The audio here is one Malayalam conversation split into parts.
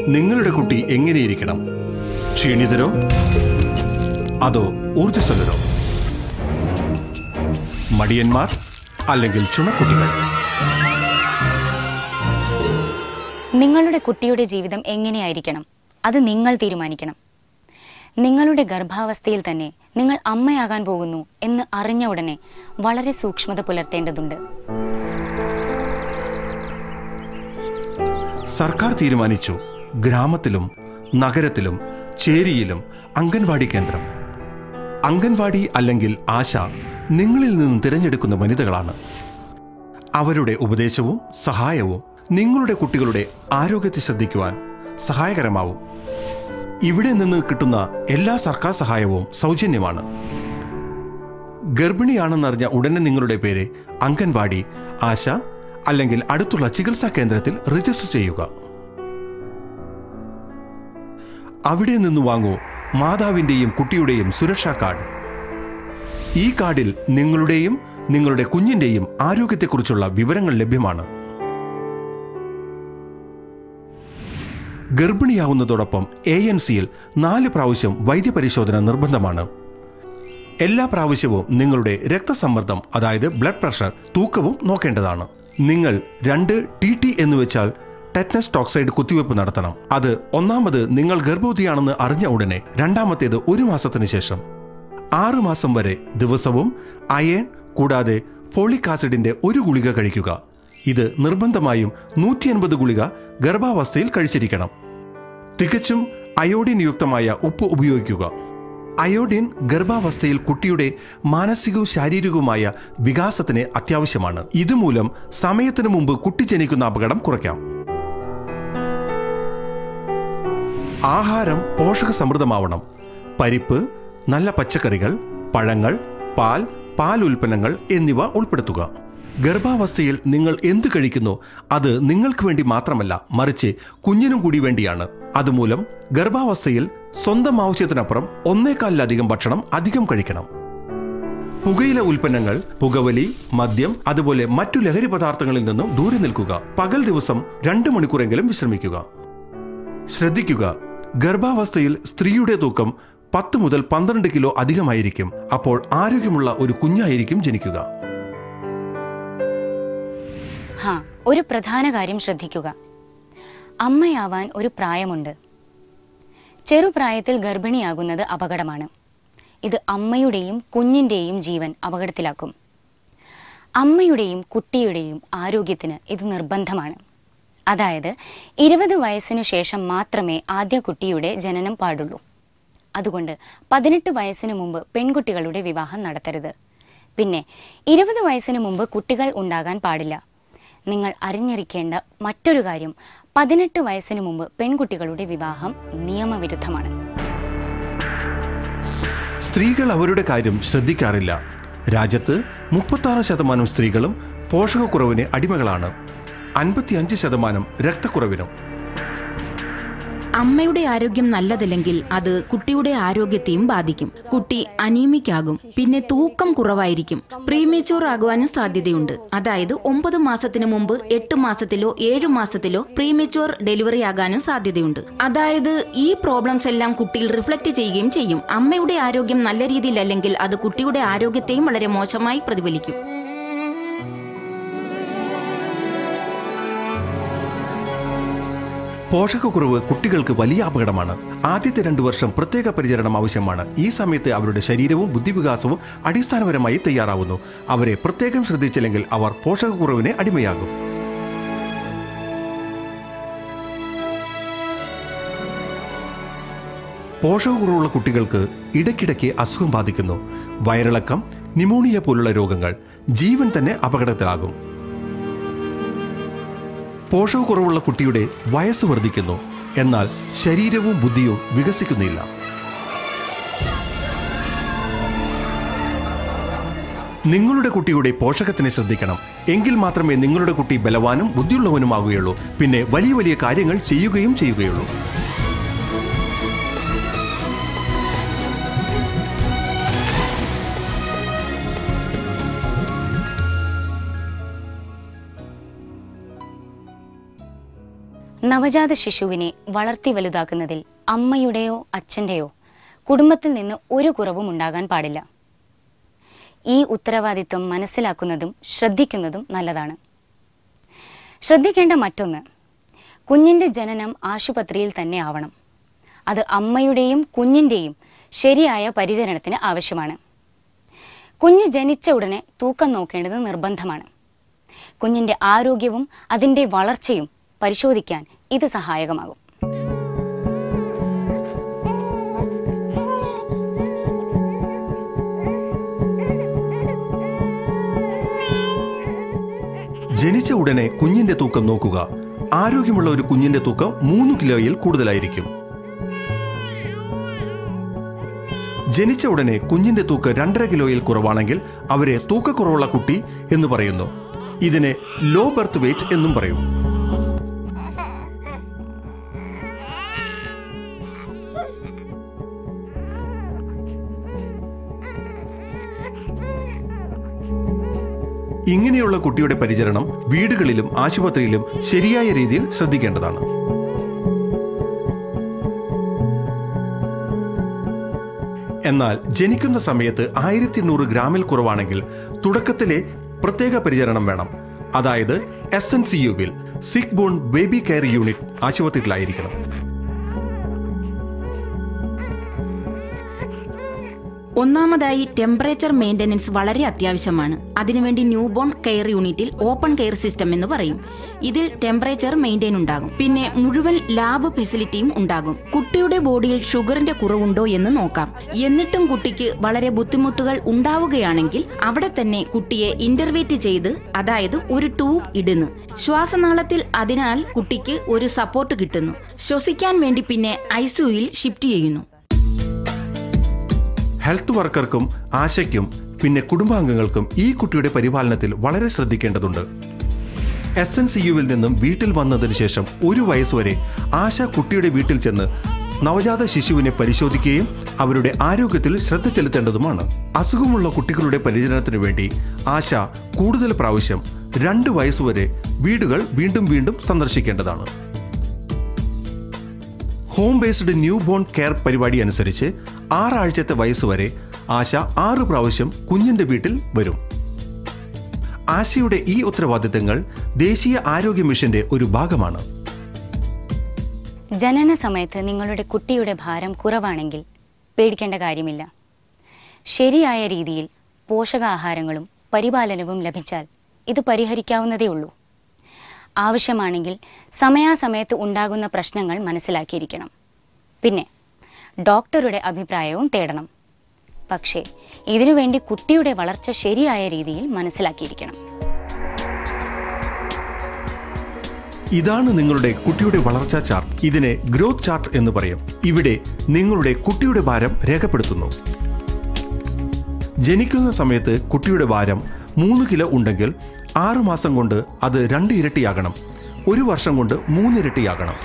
നിങ്ങളുടെ കുട്ടി എങ്ങനെയിരിക്കണം ക്ഷീണിതരോ അതോ ഊർജ്ജസ്വലരോ മടിയന്മാർ അല്ലെങ്കിൽ ചുണക്കുട്ടികൾ നിങ്ങളുടെ കുട്ടിയുടെ ജീവിതം എങ്ങനെയായിരിക്കണം അത് നിങ്ങൾ തീരുമാനിക്കണം നിങ്ങളുടെ ഗർഭാവസ്ഥയിൽ തന്നെ നിങ്ങൾ അമ്മയാകാൻ പോകുന്നു എന്ന് അറിഞ്ഞ ഉടനെ വളരെ സൂക്ഷ്മത പുലർത്തേണ്ടതുണ്ട് സർക്കാർ തീരുമാനിച്ചു ഗ്രാമത്തിലും നഗരത്തിലും ചേരിയിലും അംഗൻവാടി കേന്ദ്രം അംഗൻവാടി അല്ലെങ്കിൽ ആശ നിങ്ങളിൽ നിന്നും തിരഞ്ഞെടുക്കുന്ന വനിതകളാണ് അവരുടെ ഉപദേശവും സഹായവും നിങ്ങളുടെ കുട്ടികളുടെ ആരോഗ്യത്തെ ശ്രദ്ധിക്കുവാൻ സഹായകരമാവും ഇവിടെ നിന്ന് കിട്ടുന്ന എല്ലാ സർക്കാർ സഹായവും സൗജന്യമാണ് ഗർഭിണിയാണെന്നറിഞ്ഞ ഉടനെ നിങ്ങളുടെ പേര് അംഗൻവാടി ആശ അല്ലെങ്കിൽ അടുത്തുള്ള ചികിത്സാ കേന്ദ്രത്തിൽ രജിസ്റ്റർ ചെയ്യുക അവിടെ നിന്ന് വാങ്ങൂ മാതാവിന്റെയും കുട്ടിയുടെയും സുരക്ഷാ കാർഡ് ഈ കാർഡിൽ നിങ്ങളുടെയും നിങ്ങളുടെ കുഞ്ഞിന്റെയും ആരോഗ്യത്തെക്കുറിച്ചുള്ള വിവരങ്ങൾ ലഭ്യമാണ് ഗർഭിണിയാവുന്നതോടൊപ്പം എ എൻ സിയിൽ നാല് പ്രാവശ്യം വൈദ്യപരിശോധന നിർബന്ധമാണ് എല്ലാ പ്രാവശ്യവും നിങ്ങളുടെ രക്തസമ്മർദ്ദം അതായത് ബ്ലഡ് പ്രഷർ തൂക്കവും നോക്കേണ്ടതാണ് നിങ്ങൾ രണ്ട് ടി ടി എന്ന് വെച്ചാൽ ടെറ്റ്നസ് ടോക്സൈഡ് കുത്തിവയ്പ് നടത്തണം അത് ഒന്നാമത് നിങ്ങൾ ഗർഭവതിയാണെന്ന് അറിഞ്ഞ ഉടനെ രണ്ടാമത്തേത് ഒരു മാസത്തിന് ശേഷം ആറു മാസം വരെ ദിവസവും അയൺ കൂടാതെ ഫോളിക് ആസിഡിന്റെ ഒരു ഗുളിക കഴിക്കുക ഇത് നിർബന്ധമായും നൂറ്റി അൻപത് ഗുളിക ഗർഭാവസ്ഥയിൽ കഴിച്ചിരിക്കണം തികച്ചും അയോഡിൻ യുക്തമായ ഉപ്പ് ഉപയോഗിക്കുക അയോഡിൻ ഗർഭാവസ്ഥയിൽ കുട്ടിയുടെ മാനസികവും ശാരീരികവുമായ വികാസത്തിന് അത്യാവശ്യമാണ് ഇതുമൂലം സമയത്തിനു മുമ്പ് കുട്ടി ജനിക്കുന്ന അപകടം കുറയ്ക്കാം ആഹാരം പോഷക സമൃദ്ധമാവണം പരിപ്പ് നല്ല പച്ചക്കറികൾ പഴങ്ങൾ പാൽ പാൽ ഉൽപ്പന്നങ്ങൾ എന്നിവ ഉൾപ്പെടുത്തുക ഗർഭാവസ്ഥയിൽ നിങ്ങൾ എന്ത് കഴിക്കുന്നു അത് നിങ്ങൾക്ക് വേണ്ടി മാത്രമല്ല മറിച്ച് കുഞ്ഞിനും കൂടി വേണ്ടിയാണ് അതുമൂലം ഗർഭാവസ്ഥയിൽ സ്വന്തം ആവശ്യത്തിനപ്പുറം ഒന്നേക്കാലിലധികം ഭക്ഷണം അധികം കഴിക്കണം പുകയില ഉൽപ്പന്നങ്ങൾ പുകവലി മദ്യം അതുപോലെ മറ്റു ലഹരി പദാർത്ഥങ്ങളിൽ നിന്നും ദൂരെ നിൽക്കുക പകൽ ദിവസം രണ്ട് മണിക്കൂറെങ്കിലും വിശ്രമിക്കുക ശ്രദ്ധിക്കുക ഗർഭാവസ്ഥയിൽ സ്ത്രീയുടെ തൂക്കം പത്ത് മുതൽ പന്ത്രണ്ട് കിലോ അധികമായിരിക്കും അപ്പോൾ ആരോഗ്യമുള്ള ഒരു കുഞ്ഞായിരിക്കും ജനിക്കുക ഹാ ഒരു പ്രധാന കാര്യം ശ്രദ്ധിക്കുക അമ്മയാവാൻ ഒരു പ്രായമുണ്ട് ചെറുപ്രായത്തിൽ ഗർഭിണിയാകുന്നത് അപകടമാണ് ഇത് അമ്മയുടെയും കുഞ്ഞിൻ്റെയും ജീവൻ അപകടത്തിലാക്കും അമ്മയുടെയും കുട്ടിയുടെയും ആരോഗ്യത്തിന് ഇത് നിർബന്ധമാണ് അതായത് ഇരുപത് വയസ്സിനു ശേഷം മാത്രമേ ആദ്യ കുട്ടിയുടെ ജനനം പാടുള്ളൂ അതുകൊണ്ട് പതിനെട്ട് വയസ്സിനു മുമ്പ് പെൺകുട്ടികളുടെ വിവാഹം നടത്തരുത് പിന്നെ ഇരുപത് വയസ്സിനു മുമ്പ് കുട്ടികൾ ഉണ്ടാകാൻ പാടില്ല നിങ്ങൾ അറിഞ്ഞിരിക്കേണ്ട മറ്റൊരു കാര്യം പതിനെട്ട് വയസ്സിനു മുമ്പ് പെൺകുട്ടികളുടെ വിവാഹം നിയമവിരുദ്ധമാണ് സ്ത്രീകൾ അവരുടെ കാര്യം ശ്രദ്ധിക്കാറില്ല രാജ്യത്ത് മുപ്പത്തി ശതമാനം സ്ത്രീകളും പോഷകക്കുറവിന് അടിമകളാണ് അൻപത്തിയഞ്ച് ശതമാനം രക്തക്കുറവിനും അമ്മയുടെ ആരോഗ്യം നല്ലതല്ലെങ്കിൽ അത് കുട്ടിയുടെ ആരോഗ്യത്തെയും ബാധിക്കും കുട്ടി അനീമിക് ആകും പിന്നെ തൂക്കം കുറവായിരിക്കും പ്രീമേച്ചൂർ ആകുവാനും സാധ്യതയുണ്ട് അതായത് ഒമ്പത് മാസത്തിന് മുമ്പ് എട്ട് മാസത്തിലോ ഏഴു മാസത്തിലോ പ്രീമേച്ചൂർ ഡെലിവറി ആകാനും സാധ്യതയുണ്ട് അതായത് ഈ പ്രോബ്ലംസ് എല്ലാം കുട്ടിയിൽ റിഫ്ലക്ട് ചെയ്യുകയും ചെയ്യും അമ്മയുടെ ആരോഗ്യം നല്ല രീതിയിലല്ലെങ്കിൽ അത് കുട്ടിയുടെ ആരോഗ്യത്തെയും വളരെ മോശമായി പ്രതിഫലിക്കും പോഷകക്കുറവ് കുട്ടികൾക്ക് വലിയ അപകടമാണ് ആദ്യത്തെ രണ്ടു വർഷം പ്രത്യേക പരിചരണം ആവശ്യമാണ് ഈ സമയത്ത് അവരുടെ ശരീരവും ബുദ്ധിവികാസവും അടിസ്ഥാനപരമായി തയ്യാറാവുന്നു അവരെ പ്രത്യേകം ശ്രദ്ധിച്ചില്ലെങ്കിൽ അവർ പോഷകക്കുറവിന് അടിമയാകും പോഷകക്കുറവുള്ള കുട്ടികൾക്ക് ഇടയ്ക്കിടയ്ക്ക് അസുഖം ബാധിക്കുന്നു വയറിളക്കം നിമോണിയ പോലുള്ള രോഗങ്ങൾ ജീവൻ തന്നെ അപകടത്തിലാകും പോഷകക്കുറവുള്ള കുട്ടിയുടെ വയസ്സ് വർദ്ധിക്കുന്നു എന്നാൽ ശരീരവും ബുദ്ധിയും വികസിക്കുന്നില്ല നിങ്ങളുടെ കുട്ടിയുടെ പോഷകത്തിനെ ശ്രദ്ധിക്കണം എങ്കിൽ മാത്രമേ നിങ്ങളുടെ കുട്ടി ബലവാനും ബുദ്ധിയുള്ളവനുമാകുകയുള്ളൂ പിന്നെ വലിയ വലിയ കാര്യങ്ങൾ ചെയ്യുകയും ചെയ്യുകയുള്ളൂ നവജാത ശിശുവിനെ വളർത്തി വലുതാക്കുന്നതിൽ അമ്മയുടെയോ അച്ഛൻ്റെയോ കുടുംബത്തിൽ നിന്ന് ഒരു കുറവും ഉണ്ടാകാൻ പാടില്ല ഈ ഉത്തരവാദിത്വം മനസ്സിലാക്കുന്നതും ശ്രദ്ധിക്കുന്നതും നല്ലതാണ് ശ്രദ്ധിക്കേണ്ട മറ്റൊന്ന് കുഞ്ഞിൻ്റെ ജനനം ആശുപത്രിയിൽ തന്നെ ആവണം അത് അമ്മയുടെയും കുഞ്ഞിൻ്റെയും ശരിയായ പരിചരണത്തിന് ആവശ്യമാണ് കുഞ്ഞ് ജനിച്ച ഉടനെ തൂക്കം നോക്കേണ്ടത് നിർബന്ധമാണ് കുഞ്ഞിൻ്റെ ആരോഗ്യവും അതിൻ്റെ വളർച്ചയും പരിശോധിക്കാൻ ഇത് സഹായകമാകും ജനിച്ച ഉടനെ കുഞ്ഞിന്റെ തൂക്കം നോക്കുക ആരോഗ്യമുള്ള ഒരു കുഞ്ഞിന്റെ തൂക്കം മൂന്ന് കിലോയിൽ കൂടുതലായിരിക്കും ജനിച്ച ഉടനെ കുഞ്ഞിന്റെ തൂക്കം രണ്ടര കിലോയിൽ കുറവാണെങ്കിൽ അവരെ തൂക്കക്കുറവുള്ള കുട്ടി എന്ന് പറയുന്നു ഇതിനെ ലോ ബർത്ത് വെയിറ്റ് എന്നും പറയും ഇങ്ങനെയുള്ള കുട്ടിയുടെ പരിചരണം വീടുകളിലും ആശുപത്രിയിലും ശരിയായ രീതിയിൽ ശ്രദ്ധിക്കേണ്ടതാണ് എന്നാൽ ജനിക്കുന്ന സമയത്ത് ആയിരത്തി എണ്ണൂറ് ഗ്രാമിൽ കുറവാണെങ്കിൽ തുടക്കത്തിലെ പ്രത്യേക പരിചരണം വേണം അതായത് എസ് എൻ സി യുവിൽ sick born baby care unit ആശുപത്രിയിലായിരിക്കണം ഒന്നാമതായി ടെമ്പറേച്ചർ മെയിൻ്റനൻസ് വളരെ അത്യാവശ്യമാണ് അതിനുവേണ്ടി ന്യൂബോൺ കെയർ യൂണിറ്റിൽ ഓപ്പൺ കെയർ സിസ്റ്റം എന്ന് പറയും ഇതിൽ ടെമ്പറേച്ചർ മെയിൻറ്റെയിൻ ഉണ്ടാകും പിന്നെ മുഴുവൻ ലാബ് ഫെസിലിറ്റിയും ഉണ്ടാകും കുട്ടിയുടെ ബോഡിയിൽ ഷുഗറിന്റെ കുറവുണ്ടോ എന്ന് നോക്കാം എന്നിട്ടും കുട്ടിക്ക് വളരെ ബുദ്ധിമുട്ടുകൾ ഉണ്ടാവുകയാണെങ്കിൽ അവിടെ തന്നെ കുട്ടിയെ ഇന്റർവേറ്റ് ചെയ്ത് അതായത് ഒരു ട്യൂബ് ഇടുന്നു ശ്വാസനാളത്തിൽ അതിനാൽ കുട്ടിക്ക് ഒരു സപ്പോർട്ട് കിട്ടുന്നു ശ്വസിക്കാൻ വേണ്ടി പിന്നെ ഐസിയുയിൽ ഷിഫ്റ്റ് ചെയ്യുന്നു ഹെൽത്ത് വർക്കർക്കും ആശയ്ക്കും പിന്നെ കുടുംബാംഗങ്ങൾക്കും ഈ കുട്ടിയുടെ പരിപാലനത്തിൽ വളരെ ശ്രദ്ധിക്കേണ്ടതുണ്ട് എസ് എൻ സി യുവിൽ നിന്നും വീട്ടിൽ വന്നതിന് ശേഷം ഒരു വയസ്സുവരെ ആശ കുട്ടിയുടെ വീട്ടിൽ ചെന്ന് നവജാത ശിശുവിനെ പരിശോധിക്കുകയും അവരുടെ ആരോഗ്യത്തിൽ ശ്രദ്ധ ചെലുത്തേണ്ടതുമാണ് അസുഖമുള്ള കുട്ടികളുടെ പരിചരണത്തിനു വേണ്ടി ആശ കൂടുതൽ പ്രാവശ്യം രണ്ട് വയസ്സുവരെ വീടുകൾ വീണ്ടും വീണ്ടും സന്ദർശിക്കേണ്ടതാണ് home based newborn care പരിപാടി അനുസരിച്ച് ആറാഴ്ചത്തെ വയസ്സ് വരെ ആശ ആറ് പ്രാവശ്യം കുഞ്ഞിന്റെ വീട്ടിൽ വരും ആശയുടെ ഈ ഉത്തരവാദിത്തങ്ങൾ ദേശീയ ആരോഗ്യ മിഷന്റെ ഒരു ഭാഗമാണ് ജനന സമയത്ത് നിങ്ങളുടെ കുട്ടിയുടെ ഭാരം കുറവാണെങ്കിൽ പേടിക്കേണ്ട കാര്യമില്ല ശരിയായ രീതിയിൽ പോഷകാഹാരങ്ങളും പരിപാലനവും ലഭിച്ചാൽ ഇത് പരിഹരിക്കാവുന്നതേ ഉള്ളൂ ആവശ്യമാണെങ്കിൽ സമയാസമയത്ത് ഉണ്ടാകുന്ന പ്രശ്നങ്ങൾ മനസ്സിലാക്കിയിരിക്കണം പിന്നെ ഡോക്ടറുടെ അഭിപ്രായവും തേടണം പക്ഷേ ഇതിനുവേണ്ടി കുട്ടിയുടെ വളർച്ച ശരിയായ രീതിയിൽ മനസ്സിലാക്കിയിരിക്കണം ഇതാണ് നിങ്ങളുടെ കുട്ടിയുടെ വളർച്ചാ ചാർട്ട് ഇതിനെ ഗ്രോത്ത് ചാർട്ട് എന്ന് പറയും ഇവിടെ നിങ്ങളുടെ കുട്ടിയുടെ ഭാരം രേഖപ്പെടുത്തുന്നു ജനിക്കുന്ന സമയത്ത് കുട്ടിയുടെ ഭാരം മൂന്ന് കിലോ ഉണ്ടെങ്കിൽ ആറ് മാസം കൊണ്ട് അത് രണ്ട് ഇരട്ടിയാകണം ഒരു വർഷം കൊണ്ട് മൂന്നിരട്ടിയാകണം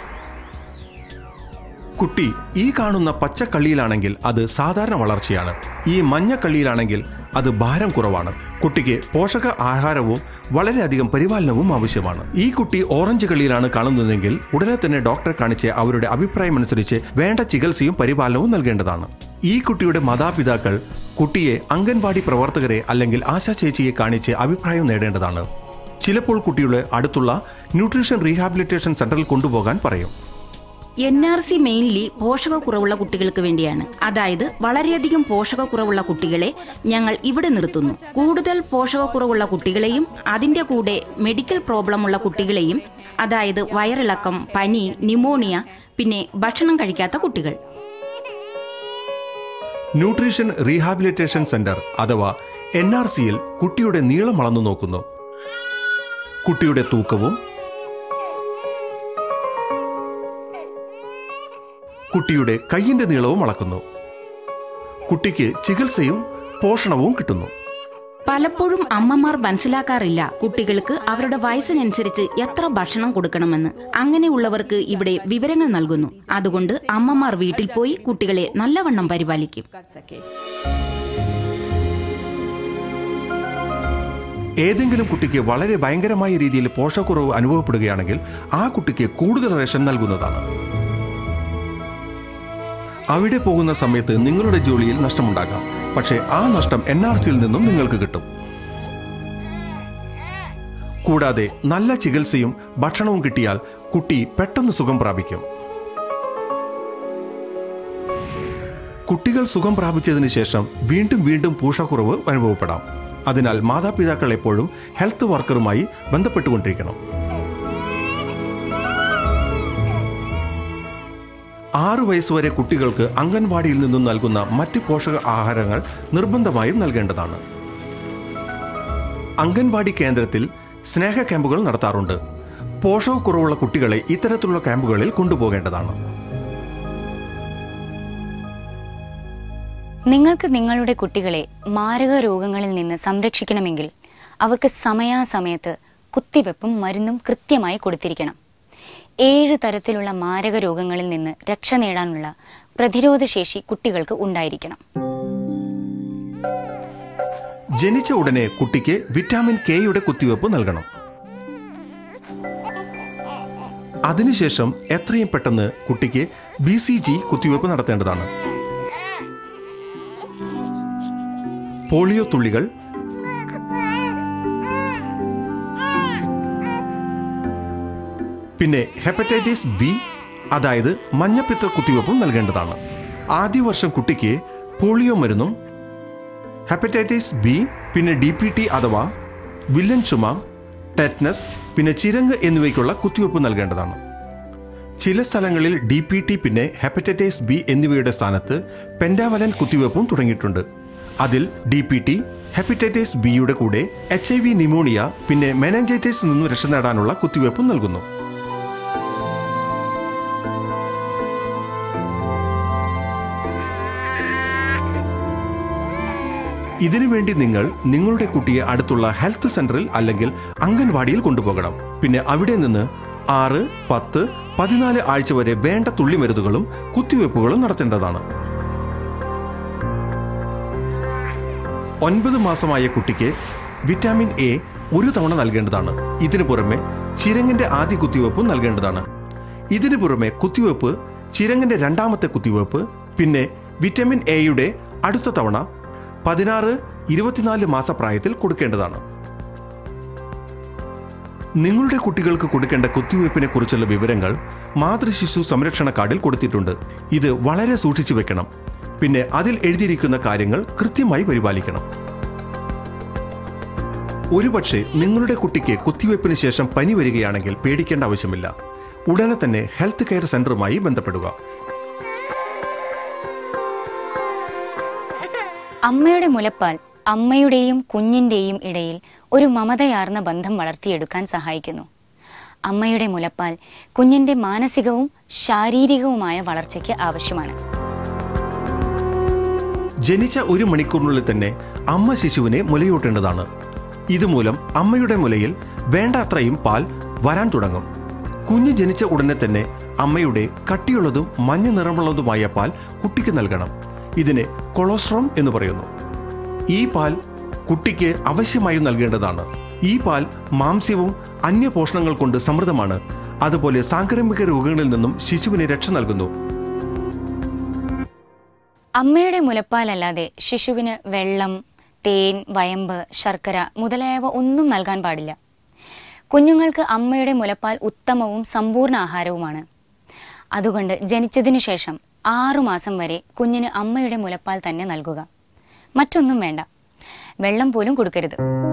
കുട്ടി ഈ കാണുന്ന പച്ച കള്ളിയിലാണെങ്കിൽ അത് സാധാരണ വളർച്ചയാണ് ഈ മഞ്ഞ കള്ളിയിലാണെങ്കിൽ അത് ഭാരം കുറവാണ് കുട്ടിക്ക് പോഷക ആഹാരവും വളരെയധികം പരിപാലനവും ആവശ്യമാണ് ഈ കുട്ടി ഓറഞ്ച് കള്ളിയിലാണ് കാണുന്നതെങ്കിൽ ഉടനെ തന്നെ ഡോക്ടറെ കാണിച്ച് അവരുടെ അഭിപ്രായം അനുസരിച്ച് വേണ്ട ചികിത്സയും പരിപാലനവും നൽകേണ്ടതാണ് ഈ കുട്ടിയുടെ മാതാപിതാക്കൾ കുട്ടിയെ അംഗൻവാടി പ്രവർത്തകരെ അല്ലെങ്കിൽ ആശാ ചേച്ചിയെ കാണിച്ച് അഭിപ്രായം നേടേണ്ടതാണ് ചിലപ്പോൾ കുട്ടിയുടെ അടുത്തുള്ള ന്യൂട്രീഷൻ റീഹാബിലിറ്റേഷൻ സെന്ററിൽ കൊണ്ടുപോകാൻ പറയും എൻ ആർ സി മെയിൻലി പോഷകക്കുറവുള്ള കുട്ടികൾക്ക് വേണ്ടിയാണ് അതായത് വളരെയധികം പോഷകക്കുറവുള്ള കുട്ടികളെ ഞങ്ങൾ ഇവിടെ നിർത്തുന്നു കൂടുതൽ പോഷകക്കുറവുള്ള കുട്ടികളെയും അതിന്റെ കൂടെ മെഡിക്കൽ പ്രോബ്ലം ഉള്ള കുട്ടികളെയും അതായത് വയറിളക്കം പനി ന്യൂമോണിയ പിന്നെ ഭക്ഷണം കഴിക്കാത്ത കുട്ടികൾ ന്യൂട്രീഷൻ റീഹാബിലിറ്റേഷൻ സെന്റർ അഥവാ എൻ ആർ സിയിൽ കുട്ടിയുടെ നീളം അളന്നു നോക്കുന്നു കുട്ടിയുടെ തൂക്കവും കുട്ടിയുടെ കൈയിന്റെ നീളവും അളക്കുന്നു കുട്ടിക്ക് ചികിത്സയും പോഷണവും കിട്ടുന്നു പലപ്പോഴും അമ്മമാർ മനസ്സിലാക്കാറില്ല കുട്ടികൾക്ക് അവരുടെ വയസ്സിനനുസരിച്ച് എത്ര ഭക്ഷണം കൊടുക്കണമെന്ന് അങ്ങനെയുള്ളവർക്ക് ഇവിടെ വിവരങ്ങൾ നൽകുന്നു അതുകൊണ്ട് അമ്മമാർ വീട്ടിൽ പോയി കുട്ടികളെ നല്ലവണ്ണം പരിപാലിക്കും ഏതെങ്കിലും കുട്ടിക്ക് വളരെ ഭയങ്കരമായ രീതിയിൽ പോഷകക്കുറവ് അനുഭവപ്പെടുകയാണെങ്കിൽ ആ കുട്ടിക്ക് കൂടുതൽ റേഷൻ നൽകുന്നതാണ് അവിടെ പോകുന്ന സമയത്ത് നിങ്ങളുടെ ജോലിയിൽ നഷ്ടമുണ്ടാകാം പക്ഷേ ആ നഷ്ടം എൻ ആർ സിയിൽ നിന്നും നിങ്ങൾക്ക് കിട്ടും കൂടാതെ നല്ല ചികിത്സയും ഭക്ഷണവും കിട്ടിയാൽ കുട്ടി പെട്ടെന്ന് സുഖം പ്രാപിക്കും കുട്ടികൾ സുഖം പ്രാപിച്ചതിന് ശേഷം വീണ്ടും വീണ്ടും പോഷകക്കുറവ് അനുഭവപ്പെടാം അതിനാൽ മാതാപിതാക്കൾ എപ്പോഴും ഹെൽത്ത് വർക്കറുമായി ബന്ധപ്പെട്ടുകൊണ്ടിരിക്കണം ആറു വയസ്സുവരെ കുട്ടികൾക്ക് അംഗൻവാടിയിൽ നിന്നും നൽകുന്ന മറ്റ് പോഷക ആഹാരങ്ങൾ നിർബന്ധമായും നൽകേണ്ടതാണ് അംഗൻവാടി കേന്ദ്രത്തിൽ സ്നേഹ ക്യാമ്പുകൾ നടത്താറുണ്ട് പോഷകക്കുറവുള്ള കുട്ടികളെ ഇത്തരത്തിലുള്ള ക്യാമ്പുകളിൽ കൊണ്ടുപോകേണ്ടതാണ് നിങ്ങൾക്ക് നിങ്ങളുടെ കുട്ടികളെ മാരക രോഗങ്ങളിൽ നിന്ന് സംരക്ഷിക്കണമെങ്കിൽ അവർക്ക് സമയാസമയത്ത് കുത്തിവെപ്പും മരുന്നും കൃത്യമായി കൊടുത്തിരിക്കണം ഏഴ് തരത്തിലുള്ള മാരക രോഗങ്ങളിൽ നിന്ന് രക്ഷ നേടാനുള്ള പ്രതിരോധശേഷി കുട്ടികൾക്ക് ഉണ്ടായിരിക്കണം ജനിച്ച ഉടനെ കുട്ടിക്ക് വിറ്റാമിൻ കെയുടെ കുത്തിവെപ്പ് നൽകണം അതിനുശേഷം എത്രയും പെട്ടെന്ന് കുട്ടിക്ക് ബി സി ജി കുത്തിവെപ്പ് നടത്തേണ്ടതാണ് പോളിയോ തുള്ളികൾ പിന്നെ ഹെപ്പറ്റൈറ്റിസ് ബി അതായത് മഞ്ഞപ്പിത്ത കുത്തിവെപ്പും നൽകേണ്ടതാണ് ആദ്യ വർഷം കുട്ടിക്ക് പോളിയോ മരുന്നും ഹെപ്പറ്റൈറ്റിസ് ബി പിന്നെ ഡി പി ടി അഥവാ വില്ലൻ ചുമ ടെറ്റ്നസ് പിന്നെ ചിരങ്ങ് എന്നിവയ്ക്കുള്ള കുത്തിവെപ്പ് നൽകേണ്ടതാണ് ചില സ്ഥലങ്ങളിൽ ഡി പി ടി പിന്നെ ഹെപ്പറ്റൈറ്റിസ് ബി എന്നിവയുടെ സ്ഥാനത്ത് പെൻഡാവലൻ കുത്തിവെപ്പും തുടങ്ങിയിട്ടുണ്ട് അതിൽ ഡി പി ടി ഹെപ്പറ്റൈറ്റിസ് ബിയുടെ കൂടെ എച്ച് ഐ വി നിമോണിയ പിന്നെ മെനഞ്ചൈറ്റിസ് നിന്നും രക്ഷ നേടാനുള്ള കുത്തിവെപ്പും നൽകുന്നു ഇതിനുവേണ്ടി നിങ്ങൾ നിങ്ങളുടെ കുട്ടിയെ അടുത്തുള്ള ഹെൽത്ത് സെന്ററിൽ അല്ലെങ്കിൽ അംഗൻവാടിയിൽ കൊണ്ടുപോകണം പിന്നെ അവിടെ നിന്ന് ആറ് പത്ത് പതിനാല് ആഴ്ച വരെ വേണ്ട തുള്ളിമരുന്നുകളും കുത്തിവെപ്പുകളും നടത്തേണ്ടതാണ് ഒൻപത് മാസമായ കുട്ടിക്ക് വിറ്റാമിൻ എ ഒരു തവണ നൽകേണ്ടതാണ് ഇതിനു പുറമെ ചിരങ്ങിന്റെ ആദ്യ കുത്തിവെപ്പും നൽകേണ്ടതാണ് ഇതിനു പുറമെ കുത്തിവെപ്പ് ചിരങ്ങിന്റെ രണ്ടാമത്തെ കുത്തിവെപ്പ് പിന്നെ വിറ്റാമിൻ എയുടെ അടുത്ത തവണ പതിനാറ് ഇരുപത്തിനാല് മാസപ്രായത്തിൽ കൊടുക്കേണ്ടതാണ് നിങ്ങളുടെ കുട്ടികൾക്ക് കൊടുക്കേണ്ട കുത്തിവയ്പ്പിനെ കുറിച്ചുള്ള വിവരങ്ങൾ മാതൃശിശു സംരക്ഷണ കാർഡിൽ കൊടുത്തിട്ടുണ്ട് ഇത് വളരെ സൂക്ഷിച്ചു വെക്കണം പിന്നെ അതിൽ എഴുതിയിരിക്കുന്ന കാര്യങ്ങൾ കൃത്യമായി പരിപാലിക്കണം ഒരുപക്ഷെ നിങ്ങളുടെ കുട്ടിക്ക് കുത്തിവയ്പ്പിന് ശേഷം പനി വരികയാണെങ്കിൽ പേടിക്കേണ്ട ആവശ്യമില്ല ഉടനെ തന്നെ ഹെൽത്ത് കെയർ സെന്ററുമായി ബന്ധപ്പെടുക അമ്മയുടെ മുലപ്പാൽ അമ്മയുടെയും കുഞ്ഞിന്റെയും ഇടയിൽ ഒരു മമതയാർന്ന ബന്ധം വളർത്തിയെടുക്കാൻ സഹായിക്കുന്നു അമ്മയുടെ മുലപ്പാൽ കുഞ്ഞിന്റെ മാനസികവും ശാരീരികവുമായ വളർച്ചയ്ക്ക് ആവശ്യമാണ് ജനിച്ച ഒരു മണിക്കൂറിനുള്ളിൽ തന്നെ അമ്മ ശിശുവിനെ മുലയൂട്ടേണ്ടതാണ് ഇതുമൂലം അമ്മയുടെ മുലയിൽ വേണ്ട അത്രയും പാൽ വരാൻ തുടങ്ങും കുഞ്ഞ് ജനിച്ച ഉടനെ തന്നെ അമ്മയുടെ കട്ടിയുള്ളതും മഞ്ഞ നിറമുള്ളതുമായ പാൽ കുട്ടിക്ക് നൽകണം ഇതിനെ കൊളോസ്ട്രോം എന്ന് പറയുന്നു ഈ പാൽ കുട്ടിക്ക് അവശ്യമായും നൽകേണ്ടതാണ് ഈ പാൽ മാംസ്യവും അന്യപോഷണങ്ങൾ കൊണ്ട് സമൃദ്ധമാണ് അതുപോലെ സാംക്രമിക രോഗങ്ങളിൽ നിന്നും ശിശുവിന് രക്ഷ നൽകുന്നു അമ്മയുടെ മുലപ്പാലല്ലാതെ ശിശുവിന് വെള്ളം തേൻ വയമ്പ് ശർക്കര മുതലായവ ഒന്നും നൽകാൻ പാടില്ല കുഞ്ഞുങ്ങൾക്ക് അമ്മയുടെ മുലപ്പാൽ ഉത്തമവും സമ്പൂർണ്ണ ആഹാരവുമാണ് അതുകൊണ്ട് ജനിച്ചതിനു ശേഷം ആറുമാസം വരെ കുഞ്ഞിന് അമ്മയുടെ മുലപ്പാൽ തന്നെ നൽകുക മറ്റൊന്നും വേണ്ട വെള്ളം പോലും കൊടുക്കരുത്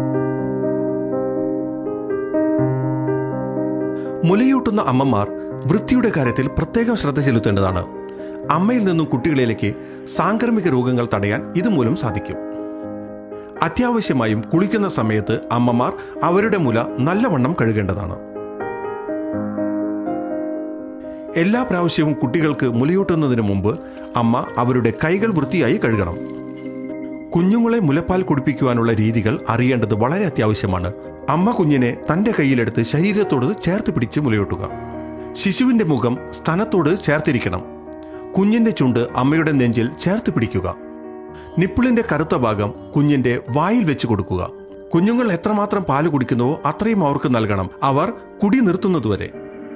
മുലയൂട്ടുന്ന അമ്മമാർ വൃത്തിയുടെ കാര്യത്തിൽ പ്രത്യേകം ശ്രദ്ധ ചെലുത്തേണ്ടതാണ് അമ്മയിൽ നിന്നും കുട്ടികളിലേക്ക് സാംക്രമിക രോഗങ്ങൾ തടയാൻ ഇതുമൂലം സാധിക്കും അത്യാവശ്യമായും കുളിക്കുന്ന സമയത്ത് അമ്മമാർ അവരുടെ മുല നല്ലവണ്ണം കഴുകേണ്ടതാണ് എല്ലാ പ്രാവശ്യവും കുട്ടികൾക്ക് മുലയൂട്ടുന്നതിന് മുമ്പ് അമ്മ അവരുടെ കൈകൾ വൃത്തിയായി കഴുകണം കുഞ്ഞുങ്ങളെ മുലപ്പാൽ കുടിപ്പിക്കുവാനുള്ള രീതികൾ അറിയേണ്ടത് വളരെ അത്യാവശ്യമാണ് അമ്മ കുഞ്ഞിനെ തന്റെ കയ്യിലെടുത്ത് ശരീരത്തോട് ചേർത്ത് പിടിച്ച് മുലയൂട്ടുക ശിശുവിന്റെ മുഖം സ്തനത്തോട് ചേർത്തിരിക്കണം കുഞ്ഞിന്റെ ചുണ്ട് അമ്മയുടെ നെഞ്ചിൽ ചേർത്ത് പിടിക്കുക നിപ്പിളിന്റെ കറുത്ത ഭാഗം കുഞ്ഞിന്റെ വായിൽ വെച്ച് കൊടുക്കുക കുഞ്ഞുങ്ങൾ എത്രമാത്രം പാല് കുടിക്കുന്നുവോ അത്രയും അവർക്ക് നൽകണം അവർ കുടി നിർത്തുന്നതുവരെ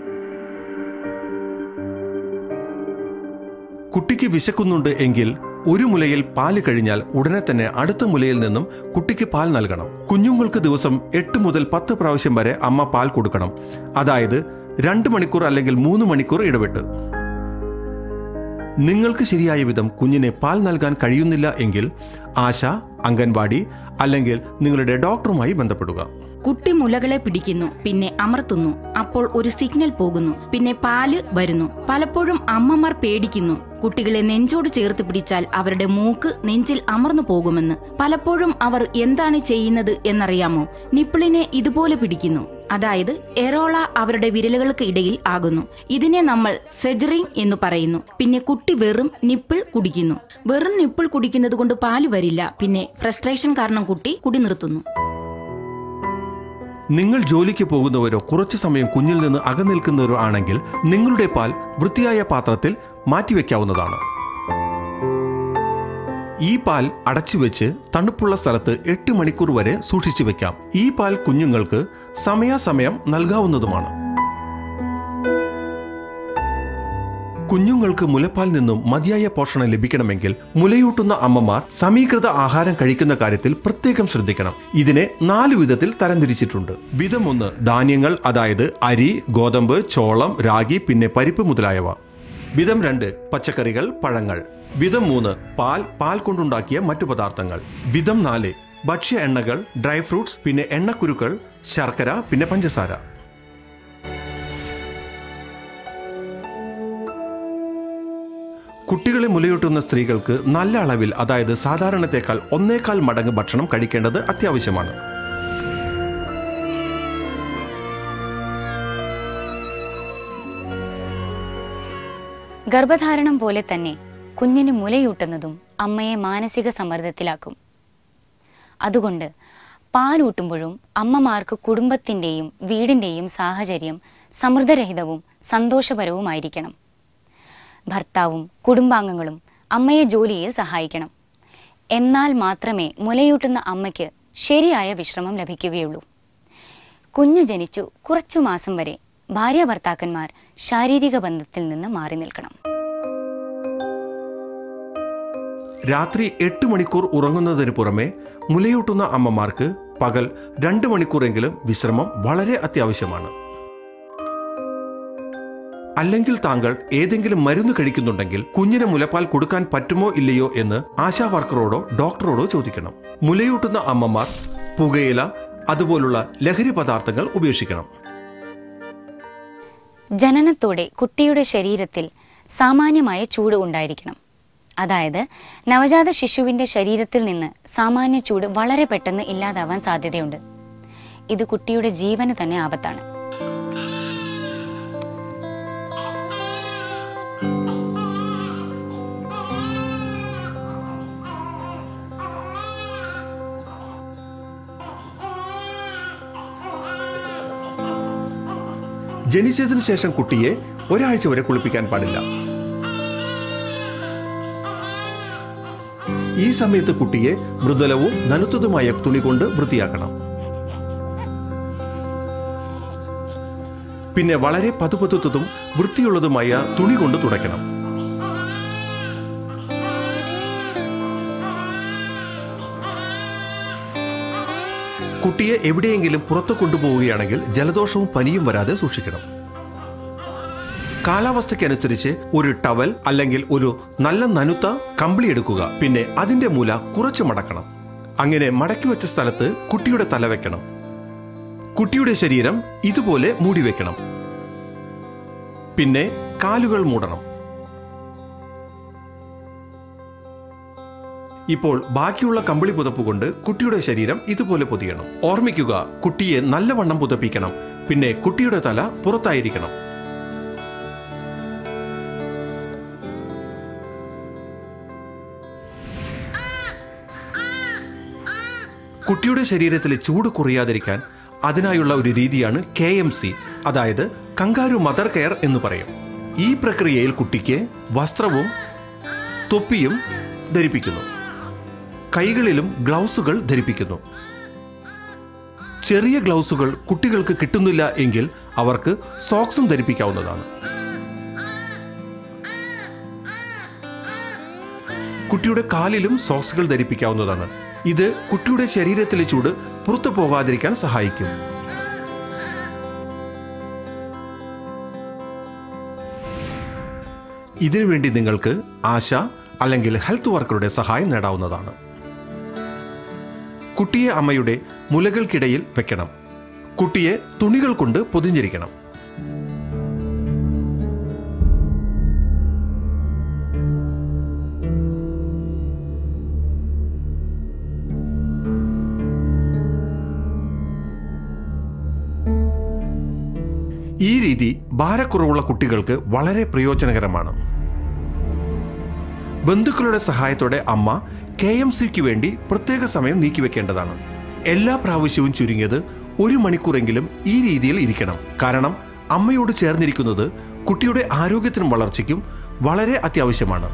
കുട്ടിക്ക് വിശക്കുന്നുണ്ട് എങ്കിൽ ഒരു മുലയിൽ പാല് കഴിഞ്ഞാൽ ഉടനെ തന്നെ അടുത്ത മുലയിൽ നിന്നും കുട്ടിക്ക് പാൽ നൽകണം കുഞ്ഞുങ്ങൾക്ക് ദിവസം എട്ട് മുതൽ പത്ത് പ്രാവശ്യം വരെ അമ്മ പാൽ കൊടുക്കണം അതായത് രണ്ട് മണിക്കൂർ അല്ലെങ്കിൽ മൂന്ന് മണിക്കൂർ ഇടവിട്ട് നിങ്ങൾക്ക് ശരിയായ വിധം കുഞ്ഞിനെ പാൽ നൽകാൻ കഴിയുന്നില്ല എങ്കിൽ ആശ അംഗൻവാടി അല്ലെങ്കിൽ നിങ്ങളുടെ ഡോക്ടറുമായി ബന്ധപ്പെടുക കുട്ടി മുലകളെ പിടിക്കുന്നു പിന്നെ അമർത്തുന്നു അപ്പോൾ ഒരു സിഗ്നൽ പോകുന്നു പിന്നെ പാല് വരുന്നു പലപ്പോഴും അമ്മമാർ പേടിക്കുന്നു കുട്ടികളെ നെഞ്ചോട് ചേർത്ത് പിടിച്ചാൽ അവരുടെ മൂക്ക് നെഞ്ചിൽ അമർന്നു പോകുമെന്ന് പലപ്പോഴും അവർ എന്താണ് ചെയ്യുന്നത് എന്നറിയാമോ നിപ്പിളിനെ ഇതുപോലെ പിടിക്കുന്നു അതായത് എറോള അവരുടെ വിരലുകൾക്ക് ഇടയിൽ ആകുന്നു ഇതിനെ നമ്മൾ സെജറിങ് എന്ന് പറയുന്നു പിന്നെ കുട്ടി വെറും നിപ്പിൾ കുടിക്കുന്നു വെറും നിപ്പിൾ കുടിക്കുന്നത് കൊണ്ട് പാല് വരില്ല പിന്നെ ഫ്രസ്ട്രേഷൻ കാരണം കുട്ടി കുടി നിർത്തുന്നു നിങ്ങൾ ജോലിക്ക് പോകുന്നവരോ കുറച്ചു സമയം കുഞ്ഞിൽ നിന്ന് അകന്നിൽക്കുന്നവരോ ആണെങ്കിൽ നിങ്ങളുടെ പാൽ വൃത്തിയായ പാത്രത്തിൽ മാറ്റിവെക്കാവുന്നതാണ് ഈ പാൽ അടച്ചുവെച്ച് തണുപ്പുള്ള സ്ഥലത്ത് എട്ട് മണിക്കൂർ വരെ സൂക്ഷിച്ചു വെക്കാം ഈ പാൽ കുഞ്ഞുങ്ങൾക്ക് സമയാസമയം നൽകാവുന്നതുമാണ് കുഞ്ഞുങ്ങൾക്ക് മുലപ്പാൽ നിന്നും മതിയായ പോഷണം ലഭിക്കണമെങ്കിൽ മുലയൂട്ടുന്ന അമ്മമാർ സമീകൃത ആഹാരം കഴിക്കുന്ന കാര്യത്തിൽ പ്രത്യേകം ശ്രദ്ധിക്കണം ഇതിനെ നാല് വിധത്തിൽ തരംതിരിച്ചിട്ടുണ്ട് വിധം ഒന്ന് ധാന്യങ്ങൾ അതായത് അരി ഗോതമ്പ് ചോളം രാഗി പിന്നെ പരിപ്പ് മുതലായവ വിധം രണ്ട് പച്ചക്കറികൾ പഴങ്ങൾ വിധം മൂന്ന് പാൽ പാൽ കൊണ്ടുണ്ടാക്കിയ മറ്റു പദാർത്ഥങ്ങൾ വിധം നാല് ഭക്ഷ്യ എണ്ണകൾ ഡ്രൈ ഫ്രൂട്ട്സ് പിന്നെ എണ്ണക്കുരുക്കൾ ശർക്കര പിന്നെ പഞ്ചസാര കുട്ടികളെ മുലയൂട്ടുന്ന സ്ത്രീകൾക്ക് നല്ല അളവിൽ അതായത് സാധാരണത്തേക്കാൾ ഒന്നേകാൽ മടങ്ങ് ഭക്ഷണം കഴിക്കേണ്ടത് അത്യാവശ്യമാണ് ഗർഭധാരണം പോലെ തന്നെ കുഞ്ഞിന് മുലയൂട്ടുന്നതും അമ്മയെ മാനസിക സമ്മർദ്ദത്തിലാക്കും അതുകൊണ്ട് പാലൂട്ടുമ്പോഴും അമ്മമാർക്ക് കുടുംബത്തിൻ്റെയും വീടിൻ്റെയും സാഹചര്യം സമൃദ്ധരഹിതവും സന്തോഷപരവുമായിരിക്കണം ഭർത്താവും കുടുംബാംഗങ്ങളും അമ്മയെ ജോലിയിൽ സഹായിക്കണം എന്നാൽ മാത്രമേ മുലയൂട്ടുന്ന അമ്മയ്ക്ക് ശരിയായ വിശ്രമം ലഭിക്കുകയുള്ളൂ കുഞ്ഞ് ജനിച്ചു കുറച്ചു മാസം വരെ ഭാര്യ ഭർത്താക്കന്മാർ ശാരീരിക ബന്ധത്തിൽ നിന്ന് മാറി നിൽക്കണം രാത്രി എട്ട് മണിക്കൂർ ഉറങ്ങുന്നതിന് പുറമെ മുലയൂട്ടുന്ന അമ്മമാർക്ക് പകൽ രണ്ട് മണിക്കൂറെങ്കിലും വിശ്രമം വളരെ അത്യാവശ്യമാണ് അല്ലെങ്കിൽ താങ്കൾ ഏതെങ്കിലും മരുന്ന് കഴിക്കുന്നുണ്ടെങ്കിൽ കുഞ്ഞിന് മുലപ്പാൽ കൊടുക്കാൻ പറ്റുമോ ഇല്ലയോ എന്ന് ആശാ വർക്കറോടോ ഡോക്ടറോടോ ചോദിക്കണം മുലയൂട്ടുന്ന അമ്മമാർ പുകയില അതുപോലുള്ള ലഹരി പദാർത്ഥങ്ങൾ ഉപേക്ഷിക്കണം ജനനത്തോടെ കുട്ടിയുടെ ശരീരത്തിൽ സാമാന്യമായ ചൂട് ഉണ്ടായിരിക്കണം അതായത് നവജാത ശിശുവിന്റെ ശരീരത്തിൽ നിന്ന് സാമാന്യ ചൂട് വളരെ പെട്ടെന്ന് ഇല്ലാതാവാൻ സാധ്യതയുണ്ട് ഇത് കുട്ടിയുടെ ജീവന് തന്നെ ആപത്താണ് ജനിച്ചതിനു ശേഷം കുട്ടിയെ ഒരാഴ്ച വരെ കുളിപ്പിക്കാൻ പാടില്ല ഈ സമയത്ത് കുട്ടിയെ മൃദുലവും നനുത്തതുമായ തുണി കൊണ്ട് വൃത്തിയാക്കണം പിന്നെ വളരെ പതുപതുത്തതും വൃത്തിയുള്ളതുമായ തുണി കൊണ്ട് തുടയ്ക്കണം കുട്ടിയെ എവിടെയെങ്കിലും പുറത്തു കൊണ്ടുപോവുകയാണെങ്കിൽ ജലദോഷവും പനിയും വരാതെ സൂക്ഷിക്കണം കാലാവസ്ഥയ്ക്കനുസരിച്ച് ഒരു ടവൽ അല്ലെങ്കിൽ ഒരു നല്ല നനുത്ത കമ്പിളി എടുക്കുക പിന്നെ അതിന്റെ മൂല കുറച്ച് മടക്കണം അങ്ങനെ മടക്കി വെച്ച സ്ഥലത്ത് കുട്ടിയുടെ തല വെക്കണം കുട്ടിയുടെ ശരീരം ഇതുപോലെ മൂടി വെക്കണം പിന്നെ കാലുകൾ മൂടണം ഇപ്പോൾ ബാക്കിയുള്ള കമ്പിളി പുതപ്പ് കൊണ്ട് കുട്ടിയുടെ ശരീരം ഇതുപോലെ പൊതിയണം ഓർമ്മിക്കുക കുട്ടിയെ നല്ലവണ്ണം പുതപ്പിക്കണം പിന്നെ കുട്ടിയുടെ തല പുറത്തായിരിക്കണം കുട്ടിയുടെ ശരീരത്തിലെ ചൂട് കുറയാതിരിക്കാൻ അതിനായുള്ള ഒരു രീതിയാണ് കെ എം സി അതായത് കങ്കാരു മദർ കെയർ എന്ന് പറയും ഈ പ്രക്രിയയിൽ കുട്ടിക്ക് വസ്ത്രവും തൊപ്പിയും ധരിപ്പിക്കുന്നു കൈകളിലും ഗ്ലൗസുകൾ ധരിപ്പിക്കുന്നു ചെറിയ ഗ്ലൗസുകൾ കുട്ടികൾക്ക് കിട്ടുന്നില്ല എങ്കിൽ അവർക്ക് സോക്സും ധരിപ്പിക്കാവുന്നതാണ് കുട്ടിയുടെ കാലിലും സോക്സുകൾ ധരിപ്പിക്കാവുന്നതാണ് ഇത് കുട്ടിയുടെ ശരീരത്തിലെ ചൂട് പുറത്തു പോകാതിരിക്കാൻ സഹായിക്കും ഇതിനുവേണ്ടി നിങ്ങൾക്ക് ആശ അല്ലെങ്കിൽ ഹെൽത്ത് വർക്കറുടെ സഹായം നേടാവുന്നതാണ് കുട്ടിയെ അമ്മയുടെ മുലകൾക്കിടയിൽ വെക്കണം കുട്ടിയെ തുണികൾ കൊണ്ട് പൊതിഞ്ഞിരിക്കണം ഈ രീതി ഭാരക്കുറവുള്ള കുട്ടികൾക്ക് വളരെ പ്രയോജനകരമാണ് ബന്ധുക്കളുടെ സഹായത്തോടെ അമ്മ കെ എം സിക്ക് വേണ്ടി പ്രത്യേക സമയം നീക്കിവെക്കേണ്ടതാണ് എല്ലാ പ്രാവശ്യവും ചുരുങ്ങിയത് ഒരു മണിക്കൂറെങ്കിലും ഈ രീതിയിൽ ഇരിക്കണം കാരണം അമ്മയോട് ചേർന്നിരിക്കുന്നത് കുട്ടിയുടെ ആരോഗ്യത്തിനും വളർച്ചയ്ക്കും വളരെ അത്യാവശ്യമാണ്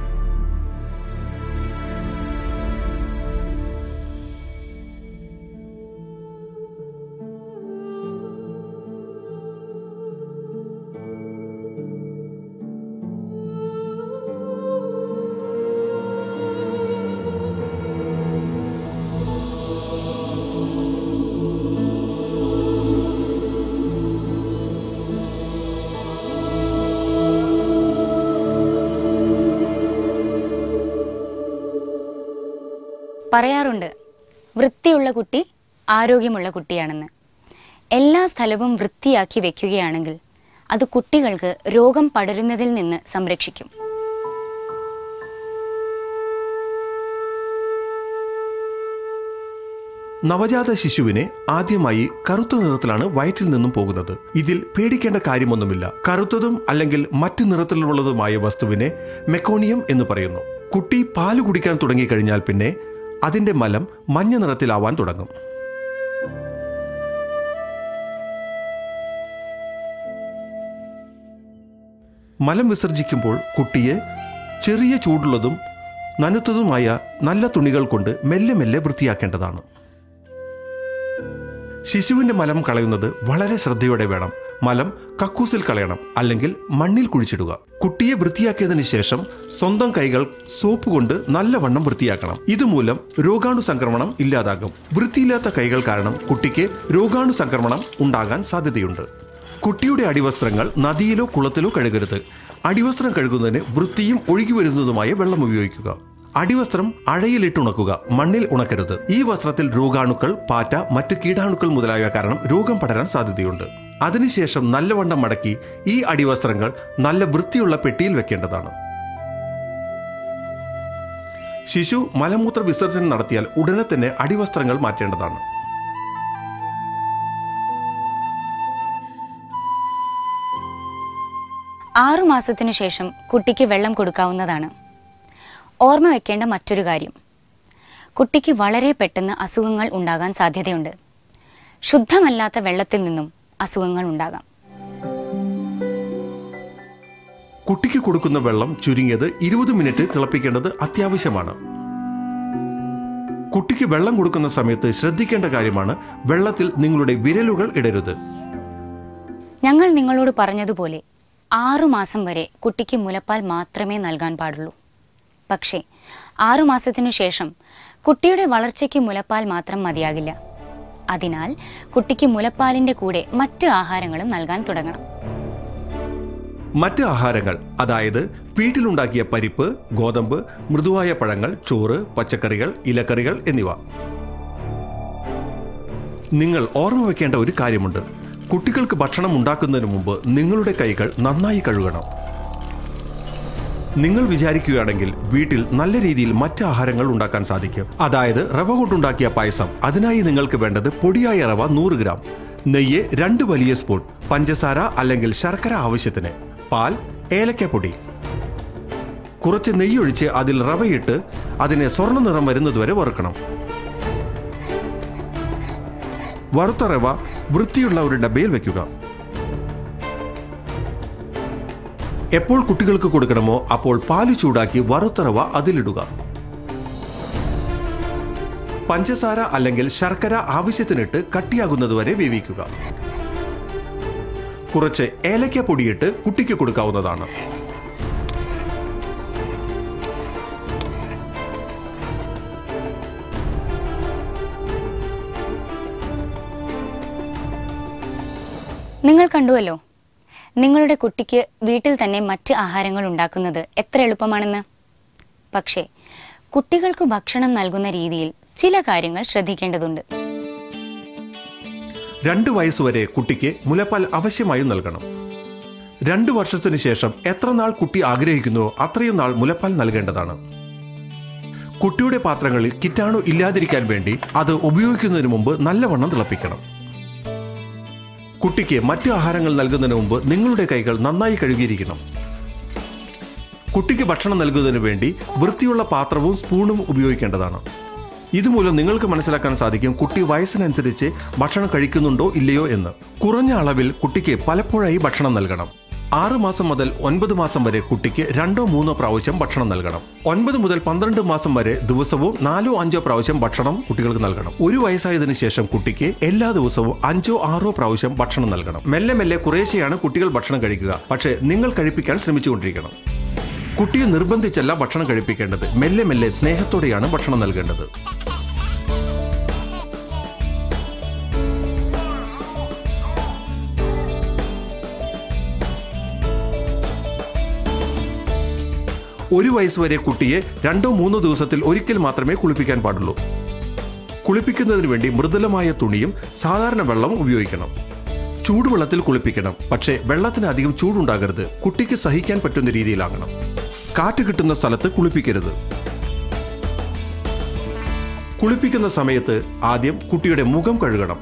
പറയാറുണ്ട് വൃത്തിയുള്ള കുട്ടി ആരോഗ്യമുള്ള കുട്ടിയാണെന്ന് എല്ലാ സ്ഥലവും വൃത്തിയാക്കി വെക്കുകയാണെങ്കിൽ അത് കുട്ടികൾക്ക് രോഗം പടരുന്നതിൽ നിന്ന് സംരക്ഷിക്കും നവജാത ശിശുവിനെ ആദ്യമായി കറുത്ത നിറത്തിലാണ് വയറ്റിൽ നിന്നും പോകുന്നത് ഇതിൽ പേടിക്കേണ്ട കാര്യമൊന്നുമില്ല കറുത്തതും അല്ലെങ്കിൽ മറ്റു നിറത്തിലുള്ളതുമായ വസ്തുവിനെ മെക്കോണിയം എന്ന് പറയുന്നു കുട്ടി പാല് കുടിക്കാൻ തുടങ്ങിക്കഴിഞ്ഞാൽ പിന്നെ അതിന്റെ മലം മഞ്ഞ നിറത്തിലാവാൻ തുടങ്ങും മലം വിസർജിക്കുമ്പോൾ കുട്ടിയെ ചെറിയ ചൂടുള്ളതും നനുത്തതുമായ നല്ല തുണികൾ കൊണ്ട് മെല്ലെ മെല്ലെ വൃത്തിയാക്കേണ്ടതാണ് ശിശുവിന്റെ മലം കളയുന്നത് വളരെ ശ്രദ്ധയോടെ വേണം മലം കക്കൂസിൽ കളയണം അല്ലെങ്കിൽ മണ്ണിൽ കുഴിച്ചിടുക കുട്ടിയെ വൃത്തിയാക്കിയതിനു ശേഷം സ്വന്തം കൈകൾ സോപ്പ് കൊണ്ട് നല്ലവണ്ണം വൃത്തിയാക്കണം ഇതുമൂലം രോഗാണു സംക്രമണം ഇല്ലാതാകും വൃത്തിയില്ലാത്ത കൈകൾ കാരണം കുട്ടിക്ക് രോഗാണു സംക്രമണം ഉണ്ടാകാൻ സാധ്യതയുണ്ട് കുട്ടിയുടെ അടിവസ്ത്രങ്ങൾ നദിയിലോ കുളത്തിലോ കഴുകരുത് അടിവസ്ത്രം കഴുകുന്നതിന് വൃത്തിയും ഒഴുകി വരുന്നതുമായ വെള്ളം ഉപയോഗിക്കുക അടിവസ്ത്രം അഴയിലിട്ട് ഉണക്കുക മണ്ണിൽ ഉണക്കരുത് ഈ വസ്ത്രത്തിൽ രോഗാണുക്കൾ പാറ്റ മറ്റു കീടാണുക്കൾ മുതലായവ കാരണം രോഗം പടരാൻ സാധ്യതയുണ്ട് അതിനുശേഷം നല്ലവണ്ണം മടക്കി ഈ അടിവസ്ത്രങ്ങൾ നല്ല വൃത്തിയുള്ള പെട്ടിയിൽ വെക്കേണ്ടതാണ് ശിശു മലമൂത്ര വിസർജനം നടത്തിയാൽ ഉടനെ തന്നെ അടിവസ്ത്രങ്ങൾ മാറ്റേണ്ടതാണ് ആറു മാസത്തിനു ശേഷം കുട്ടിക്ക് വെള്ളം കൊടുക്കാവുന്നതാണ് ഓർമ്മ വെക്കേണ്ട മറ്റൊരു കാര്യം കുട്ടിക്ക് വളരെ പെട്ടെന്ന് അസുഖങ്ങൾ ഉണ്ടാകാൻ സാധ്യതയുണ്ട് ശുദ്ധമല്ലാത്ത വെള്ളത്തിൽ നിന്നും അസുഖങ്ങൾ ഉണ്ടാകാം കുട്ടിക്ക് കൊടുക്കുന്ന വെള്ളം ചുരുങ്ങിയത് ഇരുപത് മിനിറ്റ് തിളപ്പിക്കേണ്ടത് അത്യാവശ്യമാണ് കുട്ടിക്ക് വെള്ളം കൊടുക്കുന്ന സമയത്ത് ശ്രദ്ധിക്കേണ്ട കാര്യമാണ് വെള്ളത്തിൽ നിങ്ങളുടെ വിരലുകൾ ഇടരുത് ഞങ്ങൾ നിങ്ങളോട് പറഞ്ഞതുപോലെ ആറുമാസം വരെ കുട്ടിക്ക് മുലപ്പാൽ മാത്രമേ നൽകാൻ പാടുള്ളൂ പക്ഷേ ആറുമാസത്തിനു ശേഷം കുട്ടിയുടെ വളർച്ചയ്ക്ക് മുലപ്പാൽ മാത്രം മതിയാകില്ല അതിനാൽ കുട്ടിക്ക് മുലപ്പാലിന്റെ കൂടെ മറ്റ് ആഹാരങ്ങളും നൽകാൻ തുടങ്ങണം മറ്റ് ആഹാരങ്ങൾ അതായത് വീട്ടിലുണ്ടാക്കിയ പരിപ്പ് ഗോതമ്പ് മൃദുവായ പഴങ്ങൾ ചോറ് പച്ചക്കറികൾ ഇലക്കറികൾ എന്നിവ നിങ്ങൾ ഓർമ്മ വെക്കേണ്ട ഒരു കാര്യമുണ്ട് കുട്ടികൾക്ക് ഭക്ഷണം ഉണ്ടാക്കുന്നതിന് മുമ്പ് നിങ്ങളുടെ കൈകൾ നന്നായി കഴുകണം നിങ്ങൾ വിചാരിക്കുകയാണെങ്കിൽ വീട്ടിൽ നല്ല രീതിയിൽ മറ്റ് ആഹാരങ്ങൾ ഉണ്ടാക്കാൻ സാധിക്കും അതായത് റവ കൊണ്ടുണ്ടാക്കിയ പായസം അതിനായി നിങ്ങൾക്ക് വേണ്ടത് പൊടിയായ റവ നൂറ് ഗ്രാം നെയ്യ് രണ്ട് വലിയ സ്പൂൺ പഞ്ചസാര അല്ലെങ്കിൽ ശർക്കര ആവശ്യത്തിന് പാൽ ഏലക്കപ്പൊടി കുറച്ച് നെയ്യൊഴിച്ച് അതിൽ റവയിട്ട് അതിനെ സ്വർണ്ണ നിറം വരുന്നതുവരെ വറുക്കണം വറുത്ത റവ വൃത്തിയുള്ള ഒരു ഡബയിൽ വെക്കുക എപ്പോൾ കുട്ടികൾക്ക് കൊടുക്കണമോ അപ്പോൾ പാല് ചൂടാക്കി വറുത്ത റവ അതിലിടുക പഞ്ചസാര അല്ലെങ്കിൽ ശർക്കര ആവശ്യത്തിനിട്ട് കട്ടിയാകുന്നതുവരെ വേവിക്കുക കുറച്ച് ഏലക്ക പൊടിയിട്ട് കുട്ടിക്ക് കൊടുക്കാവുന്നതാണ് നിങ്ങൾ കണ്ടുവല്ലോ നിങ്ങളുടെ കുട്ടിക്ക് വീട്ടിൽ തന്നെ മറ്റ് ആഹാരങ്ങൾ ഉണ്ടാക്കുന്നത് എത്ര എളുപ്പമാണെന്ന് പക്ഷേ കുട്ടികൾക്ക് ഭക്ഷണം നൽകുന്ന രീതിയിൽ ചില കാര്യങ്ങൾ ശ്രദ്ധിക്കേണ്ടതുണ്ട് രണ്ട് വയസ്സുവരെ കുട്ടിക്ക് മുലപ്പാൽ അവശ്യമായും നൽകണം രണ്ടു വർഷത്തിന് ശേഷം എത്ര നാൾ കുട്ടി ആഗ്രഹിക്കുന്നുവോ അത്രയും നാൾ മുലപ്പാൽ നൽകേണ്ടതാണ് കുട്ടിയുടെ പാത്രങ്ങളിൽ കിറ്റാണു ഇല്ലാതിരിക്കാൻ വേണ്ടി അത് ഉപയോഗിക്കുന്നതിന് മുമ്പ് നല്ലവണ്ണം തിളപ്പിക്കണം കുട്ടിക്ക് മറ്റു ആഹാരങ്ങൾ നൽകുന്നതിന് മുമ്പ് നിങ്ങളുടെ കൈകൾ നന്നായി കഴുകിയിരിക്കണം കുട്ടിക്ക് ഭക്ഷണം നൽകുന്നതിന് വേണ്ടി വൃത്തിയുള്ള പാത്രവും സ്പൂണും ഉപയോഗിക്കേണ്ടതാണ് ഇതുമൂലം നിങ്ങൾക്ക് മനസ്സിലാക്കാൻ സാധിക്കും കുട്ടി വയസ്സിനനുസരിച്ച് ഭക്ഷണം കഴിക്കുന്നുണ്ടോ ഇല്ലയോ എന്ന് കുറഞ്ഞ അളവിൽ കുട്ടിക്ക് പലപ്പോഴായി ഭക്ഷണം നൽകണം ആറ് മാസം മുതൽ ഒൻപത് മാസം വരെ കുട്ടിക്ക് രണ്ടോ മൂന്നോ പ്രാവശ്യം ഭക്ഷണം നൽകണം ഒൻപത് മുതൽ പന്ത്രണ്ട് മാസം വരെ ദിവസവും നാലോ അഞ്ചോ പ്രാവശ്യം ഭക്ഷണം കുട്ടികൾക്ക് നൽകണം ഒരു വയസ്സായതിനു ശേഷം കുട്ടിക്ക് എല്ലാ ദിവസവും അഞ്ചോ ആറോ പ്രാവശ്യം ഭക്ഷണം നൽകണം മെല്ലെ മെല്ലെ കുറേശ്ശെയാണ് കുട്ടികൾ ഭക്ഷണം കഴിക്കുക പക്ഷേ നിങ്ങൾ കഴിപ്പിക്കാൻ ശ്രമിച്ചുകൊണ്ടിരിക്കണം കുട്ടിയെ നിർബന്ധിച്ചല്ല ഭക്ഷണം കഴിപ്പിക്കേണ്ടത് മെല്ലെ മെല്ലെ സ്നേഹത്തോടെയാണ് ഭക്ഷണം നൽകേണ്ടത് ഒരു വയസ്സ് വരെ കുട്ടിയെ രണ്ടോ മൂന്നോ ദിവസത്തിൽ ഒരിക്കൽ മാത്രമേ കുളിപ്പിക്കാൻ പാടുള്ളൂ കുളിപ്പിക്കുന്നതിന് വേണ്ടി മൃദുലമായ തുണിയും സാധാരണ വെള്ളം ഉപയോഗിക്കണം ചൂടുവെള്ളത്തിൽ കുളിപ്പിക്കണം പക്ഷേ വെള്ളത്തിന് അധികം ചൂടുണ്ടാകരുത് കുട്ടിക്ക് സഹിക്കാൻ പറ്റുന്ന രീതിയിലാകണം കാറ്റ് കിട്ടുന്ന സ്ഥലത്ത് കുളിപ്പിക്കരുത് കുളിപ്പിക്കുന്ന സമയത്ത് ആദ്യം കുട്ടിയുടെ മുഖം കഴുകണം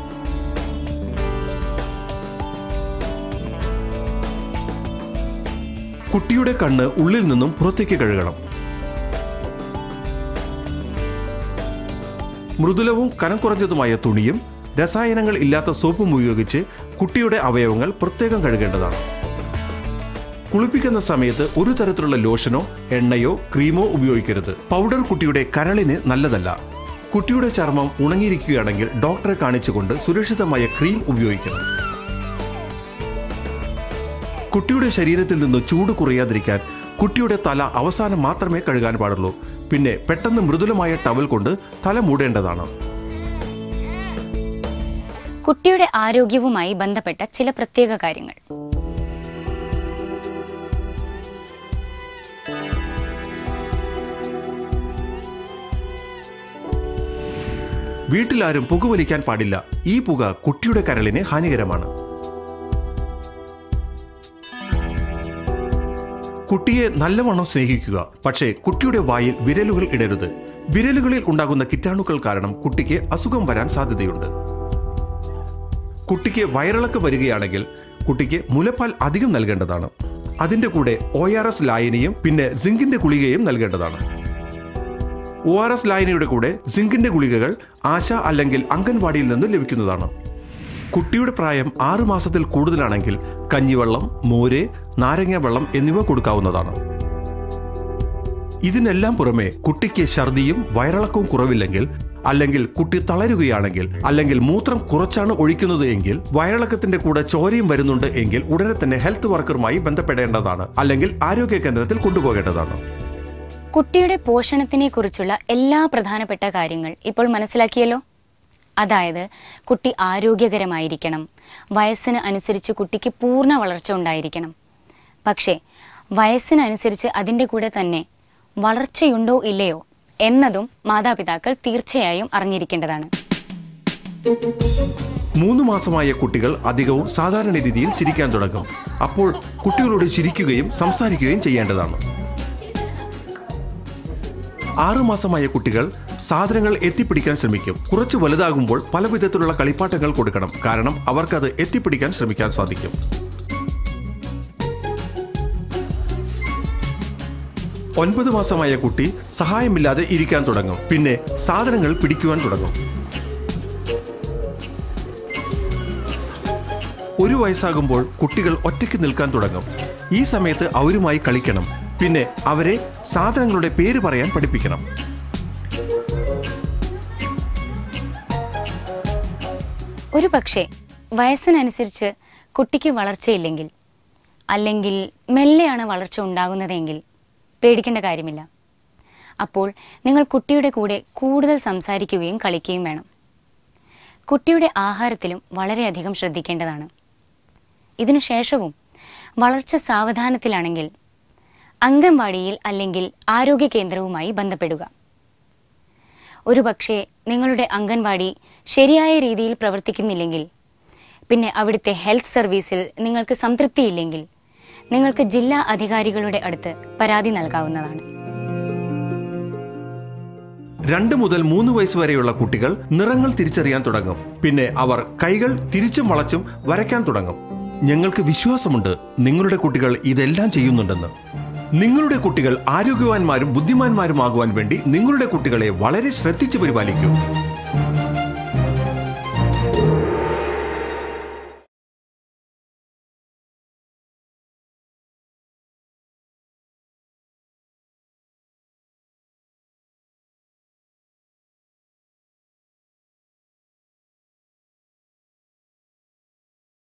കുട്ടിയുടെ കണ്ണ് ഉള്ളിൽ നിന്നും പുറത്തേക്ക് കഴുകണം മൃദുലവും കനം കുറഞ്ഞതുമായ തുണിയും രസായനങ്ങൾ ഇല്ലാത്ത സോപ്പും ഉപയോഗിച്ച് കുട്ടിയുടെ അവയവങ്ങൾ പ്രത്യേകം കഴുകേണ്ടതാണ് കുളിപ്പിക്കുന്ന സമയത്ത് ഒരു തരത്തിലുള്ള ലോഷനോ എണ്ണയോ ക്രീമോ ഉപയോഗിക്കരുത് പൗഡർ കുട്ടിയുടെ കരളിന് നല്ലതല്ല കുട്ടിയുടെ ചർമ്മം ഉണങ്ങിയിരിക്കുകയാണെങ്കിൽ ഡോക്ടറെ കാണിച്ചുകൊണ്ട് സുരക്ഷിതമായ ക്രീം ഉപയോഗിക്കണം കുട്ടിയുടെ ശരീരത്തിൽ നിന്ന് ചൂട് കുറയാതിരിക്കാൻ കുട്ടിയുടെ തല അവസാനം മാത്രമേ കഴുകാൻ പാടുള്ളൂ പിന്നെ പെട്ടെന്ന് മൃദുലമായ ടവൽ കൊണ്ട് തല മൂടേണ്ടതാണ് കുട്ടിയുടെ ആരോഗ്യവുമായി ബന്ധപ്പെട്ട ചില പ്രത്യേക കാര്യങ്ങൾ വീട്ടിലാരും പുകവലിക്കാൻ പാടില്ല ഈ പുക കുട്ടിയുടെ കരളിന് ഹാനികരമാണ് കുട്ടിയെ നല്ലവണ്ണം സ്നേഹിക്കുക പക്ഷേ കുട്ടിയുടെ വായിൽ വിരലുകൾ ഇടരുത് വിരലുകളിൽ ഉണ്ടാകുന്ന കിറ്റാണുക്കൾ കാരണം കുട്ടിക്ക് അസുഖം വരാൻ സാധ്യതയുണ്ട് കുട്ടിക്ക് വയറിളക്ക് വരികയാണെങ്കിൽ കുട്ടിക്ക് മുലപ്പാൽ അധികം നൽകേണ്ടതാണ് അതിന്റെ കൂടെ ഒ ആർ എസ് ലായനിയും പിന്നെ സിങ്കിന്റെ ഗുളികയും നൽകേണ്ടതാണ് ഒ ആർ എസ് ലായനിയുടെ കൂടെ സിങ്കിന്റെ ഗുളികകൾ ആശ അല്ലെങ്കിൽ അംഗൻവാടിയിൽ നിന്ന് ലഭിക്കുന്നതാണ് കുട്ടിയുടെ പ്രായം ആറ് മാസത്തിൽ കൂടുതലാണെങ്കിൽ കഞ്ഞിവെള്ളം മോര് നാരങ്ങ വെള്ളം എന്നിവ കൊടുക്കാവുന്നതാണ് ഇതിനെല്ലാം പുറമെ കുട്ടിക്ക് ഛർദിയും വയറിളക്കവും കുറവില്ലെങ്കിൽ അല്ലെങ്കിൽ കുട്ടി തളരുകയാണെങ്കിൽ അല്ലെങ്കിൽ മൂത്രം കുറച്ചാണ് ഒഴിക്കുന്നത് എങ്കിൽ വയറിളക്കത്തിന്റെ കൂടെ ചോരയും വരുന്നുണ്ട് എങ്കിൽ ഉടനെ തന്നെ ഹെൽത്ത് വർക്കറുമായി ബന്ധപ്പെടേണ്ടതാണ് അല്ലെങ്കിൽ ആരോഗ്യ കേന്ദ്രത്തിൽ കൊണ്ടുപോകേണ്ടതാണ് കുട്ടിയുടെ പോഷണത്തിനെ കുറിച്ചുള്ള എല്ലാ പ്രധാനപ്പെട്ട കാര്യങ്ങൾ ഇപ്പോൾ മനസ്സിലാക്കിയല്ലോ അതായത് കുട്ടി ആരോഗ്യകരമായിരിക്കണം വയസ്സിന് അനുസരിച്ച് കുട്ടിക്ക് പൂർണ്ണ വളർച്ച ഉണ്ടായിരിക്കണം പക്ഷേ വയസ്സിനനുസരിച്ച് അതിൻ്റെ കൂടെ തന്നെ വളർച്ചയുണ്ടോ ഇല്ലയോ എന്നതും മാതാപിതാക്കൾ തീർച്ചയായും അറിഞ്ഞിരിക്കേണ്ടതാണ് മൂന്ന് മാസമായ കുട്ടികൾ അധികവും സാധാരണ രീതിയിൽ ചിരിക്കാൻ തുടങ്ങും അപ്പോൾ കുട്ടികളോട് ചിരിക്കുകയും സംസാരിക്കുകയും ചെയ്യേണ്ടതാണ് ആറു മാസമായ കുട്ടികൾ സാധനങ്ങൾ എത്തിപ്പിടിക്കാൻ ശ്രമിക്കും കുറച്ച് വലുതാകുമ്പോൾ പല വിധത്തിലുള്ള കളിപ്പാട്ടങ്ങൾ കൊടുക്കണം കാരണം അവർക്കത് എത്തിപ്പിടിക്കാൻ ശ്രമിക്കാൻ സാധിക്കും ഒൻപത് മാസമായ കുട്ടി സഹായമില്ലാതെ ഇരിക്കാൻ തുടങ്ങും പിന്നെ സാധനങ്ങൾ പിടിക്കുവാൻ തുടങ്ങും ഒരു വയസ്സാകുമ്പോൾ കുട്ടികൾ ഒറ്റയ്ക്ക് നിൽക്കാൻ തുടങ്ങും ഈ സമയത്ത് അവരുമായി കളിക്കണം പിന്നെ അവരെ സാധനങ്ങളുടെ പേര് പറയാൻ പഠിപ്പിക്കണം ഒരു പക്ഷേ വയസ്സിനനുസരിച്ച് കുട്ടിക്ക് വളർച്ചയില്ലെങ്കിൽ അല്ലെങ്കിൽ മെല്ലെയാണ് വളർച്ച ഉണ്ടാകുന്നതെങ്കിൽ പേടിക്കേണ്ട കാര്യമില്ല അപ്പോൾ നിങ്ങൾ കുട്ടിയുടെ കൂടെ കൂടുതൽ സംസാരിക്കുകയും കളിക്കുകയും വേണം കുട്ടിയുടെ ആഹാരത്തിലും വളരെയധികം ശ്രദ്ധിക്കേണ്ടതാണ് ഇതിനു ശേഷവും വളർച്ച സാവധാനത്തിലാണെങ്കിൽ അംഗൻവാടിയിൽ അല്ലെങ്കിൽ ആരോഗ്യ കേന്ദ്രവുമായി ബന്ധപ്പെടുക ഒരുപക്ഷെ നിങ്ങളുടെ അംഗൻവാടി ശരിയായ രീതിയിൽ പ്രവർത്തിക്കുന്നില്ലെങ്കിൽ പിന്നെ അവിടുത്തെ ഹെൽത്ത് സർവീസിൽ നിങ്ങൾക്ക് സംതൃപ്തിയില്ലെങ്കിൽ നിങ്ങൾക്ക് ജില്ലാ അധികാരികളുടെ അടുത്ത് പരാതി നൽകാവുന്നതാണ് രണ്ട് മുതൽ മൂന്ന് വയസ്സ് വരെയുള്ള കുട്ടികൾ നിറങ്ങൾ തിരിച്ചറിയാൻ തുടങ്ങും പിന്നെ അവർ കൈകൾ തിരിച്ചും വളച്ചും വരയ്ക്കാൻ തുടങ്ങും ഞങ്ങൾക്ക് വിശ്വാസമുണ്ട് നിങ്ങളുടെ കുട്ടികൾ ഇതെല്ലാം ചെയ്യുന്നുണ്ടെന്ന് നിങ്ങളുടെ കുട്ടികൾ ആരോഗ്യവാന്മാരും ബുദ്ധിമാന്മാരുമാകുവാൻ വേണ്ടി നിങ്ങളുടെ കുട്ടികളെ വളരെ ശ്രദ്ധിച്ചു പരിപാലിക്കൂ